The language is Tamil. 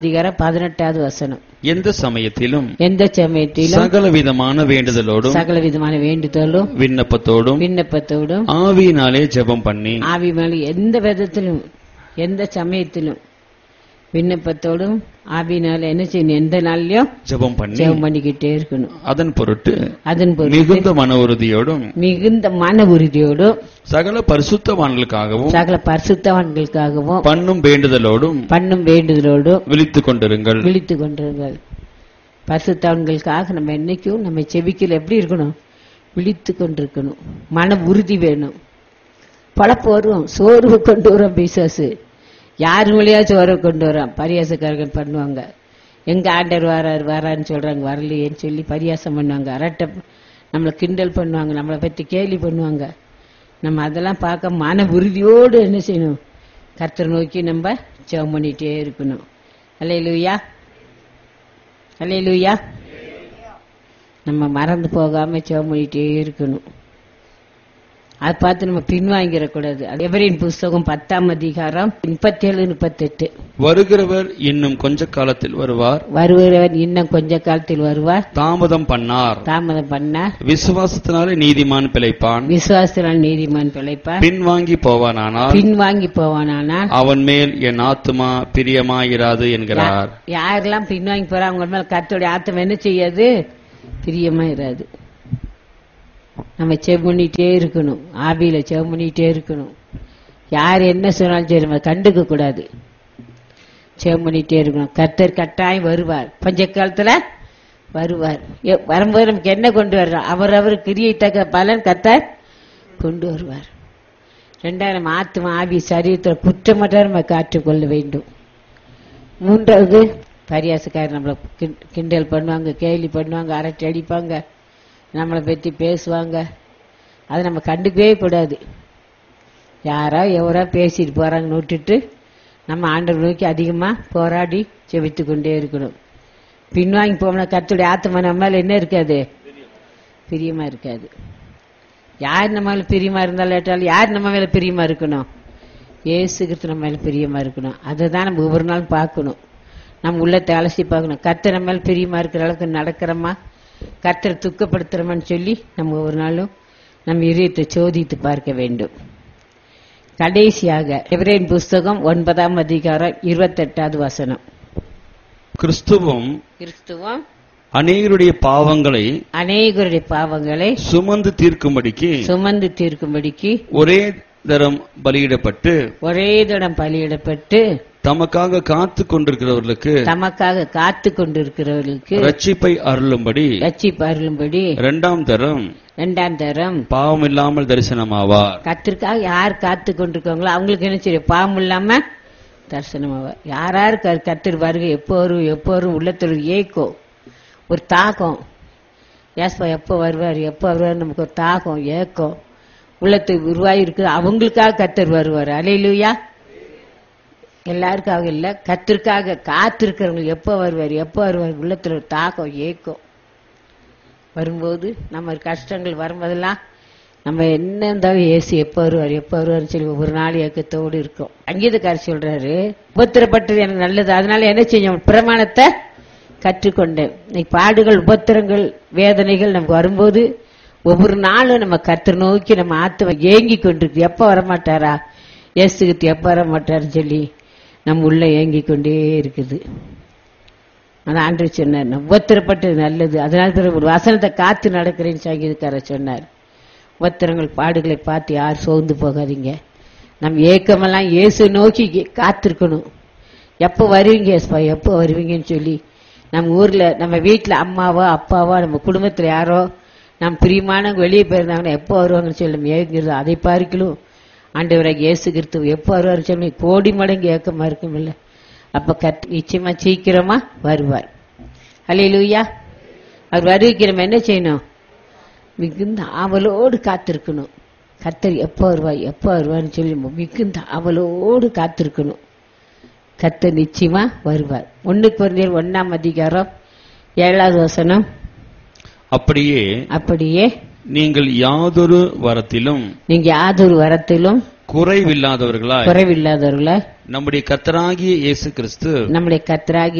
அதிகாரம் பதினெட்டாவது வசனம் எந்த சமயத்திலும் எந்த சமயத்திலும் சகல விதமான வேண்டுதலோடும் சகல விதமான வேண்டுதலும் விண்ணப்பத்தோடும் விண்ணப்பத்தோடும் ஆவியினாலே ஜெபம் பண்ணி ஆவி மேல எந்த விதத்திலும் எந்த சமயத்திலும் விண்ணப்பத்தோடும் ஆவினால என்ன செய்யணும் எந்த நாள்லயும் ஜெபம் பண்ணி ஜெபம் பண்ணிக்கிட்டே இருக்கணும் அதன் பொருட்டு அதன் பொருள் மிகுந்த மன உறுதியோடும் மிகுந்த மன உறுதியோடும் சகல பரிசுத்தவான்களுக்காகவும் சகல பரிசுத்தவான்களுக்காகவும் பண்ணும் வேண்டுதலோடும் பண்ணும் வேண்டுதலோடும் விழித்துக் கொண்டிருங்கள் விழித்துக் கொண்டிருங்கள் பரிசுத்தவான்களுக்காக நம்ம என்னைக்கும் நம்ம செபிக்கல எப்படி இருக்கணும் விழித்து கொண்டிருக்கணும் மன உறுதி வேணும் பழப்பு வரும் சோர்வு கொண்டு வரும் பிசாசு யார் வழியா சோர்வு கொண்டு வரோம் பரியாசக்காரர்கள் பண்ணுவாங்க எங்க ஆண்டர் வராரு வரான்னு சொல்றாங்க வரலையேன்னு சொல்லி பரியாசம் பண்ணுவாங்க அரட்டை நம்மளை கிண்டல் பண்ணுவாங்க நம்மளை பத்தி கேலி பண்ணுவாங்க நம்ம அதெல்லாம் பார்க்க மன உறுதியோடு என்ன செய்யணும் கர்த்தரை நோக்கி நம்ம ஜெபம் பண்ணிட்டே இருக்கணும் அல்லையிலுயா அல்லையிலுயா நம்ம மறந்து போகாம ஜெபம் பண்ணிட்டே இருக்கணும் அதை பார்த்து நம்ம பின்வாங்கிடக்கூடாது அது எவரின் புஸ்தகம் பத்தாம் அதிகாரம் முப்பத்தேழு முப்பத்தெட்டு வருகிறவர் இன்னும் கொஞ்ச காலத்தில் வருவார் வருகிறவன் இன்னும் கொஞ்ச காலத்தில் வருவார் தாமதம் பண்ணார் தாமதம் பண்ணார் விசுவாசத்தினாலே நீதிமான் பிழைப்பான் விசுவாசத்தினால் நீதிமான் பிழைப்பார் பின்வாங்கி போவானானால் பின்வாங்கி போவானானால் அவன் மேல் என் ஆத்துமா பிரியமாயிராது என்கிறார் யாரெல்லாம் பின்வாங்கி போறாங்க அவங்க மேல கர்த்தருடைய ஆத்தம் என்ன செய்யாது பிரியமா இராது நம்ம செவ் பண்ணிட்டே இருக்கணும் ஆவியில செவ் பண்ணிட்டே இருக்கணும் யார் என்ன சொன்னாலும் சரி நம்ம கண்டுக்க கூடாது செவ் பண்ணிட்டே இருக்கணும் கர்த்தர் கட்டாயம் வருவார் பஞ்ச காலத்துல வருவார் எ- வரும்போது நமக்கு என்ன கொண்டு வர்றார் அவர் அவர் கிரியை தக்க பலன் கர்த்தர் கொண்டு வருவார் ரெண்டாயிரம் ஆத்மா ஆவி சரீரத்தில் குற்றமற்ற நம்ம காற்றுக்கொள்ள வேண்டும் மூன்றாவது பரியாசக்காரர் நம்மளை கிண்- கிண்டல் பண்ணுவாங்க கேலி பண்ணுவாங்க அரட்டை அடிப்பாங்க நம்மளை பற்றி பேசுவாங்க அதை நம்ம கண்டுக்கவே கூடாது யாரோ எவரோ பேசிட்டு போறாங்கன்னு விட்டுட்டு நம்ம ஆண்டவர் நோக்கி அதிகமாக போராடி செபித்து கொண்டே இருக்கணும் பின்வாங்கி போனா கத்துடைய ஆத்மா நம்ம மேல என்ன இருக்காது பிரியமா இருக்காது யார் நம்ம மேல பிரியமா இருந்தாலும் ஏற்றாலும் யார் நம்ம மேல பிரியமா இருக்கணும் ஏசு கிறிஸ்து நம்ம மேல பிரியமா இருக்கணும் அதை தான் நம்ம ஒவ்வொரு நாளும் பார்க்கணும் நம்ம உள்ளத்தை அலசி பார்க்கணும் கர்த்தர் நம்ம மேல பிரியமா இருக்கிற அளவுக்கு நடக்கிறோமா கர்த்தரை துக்கப்படுத்துறோமான்னு சொல்லி நம்ம ஒவ்வொரு நாளும் நம்ம இதயத்தை சோதித்து பார்க்க வேண்டும் கடைசியாக எவரேன் புஸ்தகம் ஒன்பதாம் அதிகாரம் இருபத்தெட்டாவது வசனம் கிறிஸ்துவும் கிறிஸ்துவம் அநேகருடைய பாவங்களை அநேகருடைய பாவங்களை சுமந்து தீர்க்கும்படிக்கு சுமந்து தீர்க்கும்படிக்கு ஒரே தரம் பலியிடப்பட்டு ஒரே தடம் பலியிடப்பட்டு தமக்காக காத்து கொண்டிருக்கிறவர்களுக்கு தமக்காக காத்து கொண்டிருக்கிறவர்களுக்கு ரட்சிப்பை அருளும்படி ரட்சிப்பு அருளும்படி இரண்டாம் தரம் இரண்டாம் தரம் பாவம் இல்லாமல் தரிசனமாவார் கத்திற்காக யார் காத்து கொண்டிருக்காங்களோ அவங்களுக்கு என்ன செய்யும் பாவம் இல்லாம தரிசனமாவார் யார் யார் க- கர்த்தர் வருகை எப்போ வரும் எப்போ வரும் உள்ளத்தில் ஒரு ஏக்கம் ஒரு தாகம் ஏஸ்பா எப்போ வருவார் எப்போ வருவார் நமக்கு ஒரு தாகம் ஏக்கம் உள்ளத்துக்கு உருவாகி இருக்குது அவங்களுக்காக கத்தர் வருவார் அலையிலுயா எல்லாருக்காக இல்ல கத்திற்காக காத்திருக்கிறவங்க எப்போ வருவார் எப்போ வருவார் உள்ளத்துல ஒரு தாகம் ஏக்கம் வரும்போது நம்ம கஷ்டங்கள் வரும்போதெல்லாம் நம்ம என்ன இருந்தாலும் ஏசி எப்போ வருவார் எப்போ வருவார்னு சொல்லி ஒரு நாள் ஏக்கத்தோடு இருக்கும் அங்கீதக்காரர் சொல்றாரு உபத்திரப்பட்டது எனக்கு நல்லது அதனால என்ன செஞ்சோம் பிரமாணத்தை கற்றுக்கொண்டேன் இன்னைக்கு பாடுகள் உபத்திரங்கள் வேதனைகள் நமக்கு வரும்போது ஒவ்வொரு நாளும் நம்ம கர்த்தர் நோக்கி நம்ம ஆத்துவ ஏங்கி கொண்டிருக்கு எப்ப வரமாட்டாரா இயேசுகிட்டு எப்ப வரமாட்டாருன்னு சொல்லி நம்ம உள்ள ஏங்கி கொண்டே இருக்குது அதான் ஆண்டு சொன்னார் நான் உபத்திரப்பட்டது நல்லது அதனால பிறகு ஒரு வசனத்தை காத்து நடக்கிறேன்னு சங்கீதக்காரர் சொன்னார் உபத்திரங்கள் பாடுகளை பார்த்து யார் சோர்ந்து போகாதீங்க நம்ம ஏக்கமெல்லாம் இயேசு நோக்கி காத்திருக்கணும் எப்போ வருவீங்க ஏசுப்பா எப்போ வருவீங்கன்னு சொல்லி நம்ம ஊர்ல நம்ம வீட்டுல அம்மாவோ அப்பாவோ நம்ம குடும்பத்துல யாரோ நம்ம பிரியமானவங்க வெளியே போயிருந்தாங்கன்னா எப்போ வருவாங்கன்னு சொல்லி நம்ம ஏங்கிறது அதை பார்க்கலும் ஆண்டவராக இயேசு கிறிஸ்து எப்போ வருவார் சொல்லி கோடி மடங்கு ஏக்கமா இருக்கும் இல்ல அப்ப கத் நிச்சயமா சீக்கிரமா வருவார் அல்லேலூயா அவர் வருவிக்கு நம்ம என்ன செய்யணும் மிகுந்த ஆவலோடு காத்திருக்கணும் கத்தர் எப்போ வருவாய் எப்போ வருவான்னு சொல்லி மிகுந்த ஆவலோடு காத்திருக்கணும் கத்தர் நிச்சயமா வருவார் ஒண்ணு குறைந்தர் ஒன்னாம் அதிகாரம் ஏழாவது வசனம் அப்படியே அப்படியே நீங்கள் யாதொரு வரத்திலும் நீங்க யாதொரு வரத்திலும் குறைவில்லாதவர்களாய் குறைவில்லாதவர்களா நம்முடைய கர்த்தராகிய இயேசு கிறிஸ்து நம்முடைய கத்தராகி